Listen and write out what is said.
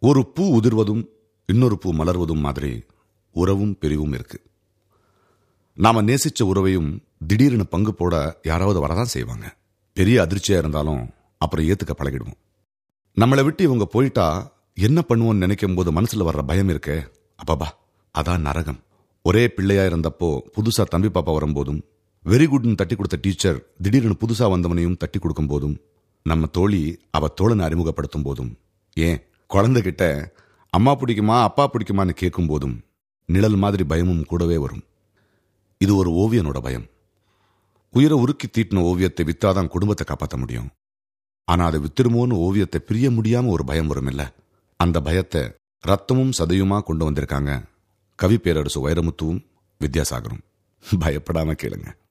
ஒரு பூ உதிர்வதும் இன்னொரு பூ மலர்வதும் மாதிரி உறவும் பிரிவும் இருக்கு நாம நேசிச்ச உறவையும் திடீர்னு பங்கு போட யாராவது வரதான் செய்வாங்க பெரிய அதிர்ச்சியா இருந்தாலும் அப்புறம் ஏத்துக்க பழகிடுவோம் நம்மளை விட்டு இவங்க போயிட்டா என்ன பண்ணுவோம்னு நினைக்கும் போது மனசுல வர்ற பயம் இருக்கே அப்பப்பா அதான் நரகம் ஒரே பிள்ளையா இருந்தப்போ புதுசா தம்பி பாப்பா வரும்போதும் வெரி குட்னு தட்டி கொடுத்த டீச்சர் திடீர்னு புதுசா வந்தவனையும் தட்டி கொடுக்கும் போதும் நம்ம தோழி அவ தோழனை அறிமுகப்படுத்தும் போதும் ஏன் குழந்தைகிட்ட அம்மா பிடிக்குமா அப்பா பிடிக்குமான்னு கேட்கும் போதும் நிழல் மாதிரி பயமும் கூடவே வரும் இது ஒரு ஓவியனோட பயம் உயிரை உருக்கி தீட்டின ஓவியத்தை வித்தாதான் குடும்பத்தை காப்பாற்ற முடியும் ஆனா அதை வித்துருமோன்னு ஓவியத்தை பிரிய முடியாம ஒரு பயம் வரும் இல்ல அந்த பயத்தை ரத்தமும் சதையுமா கொண்டு வந்திருக்காங்க கவி பேரரசு வைரமுத்துவும் வித்யாசாகரும் பயப்படாம கேளுங்க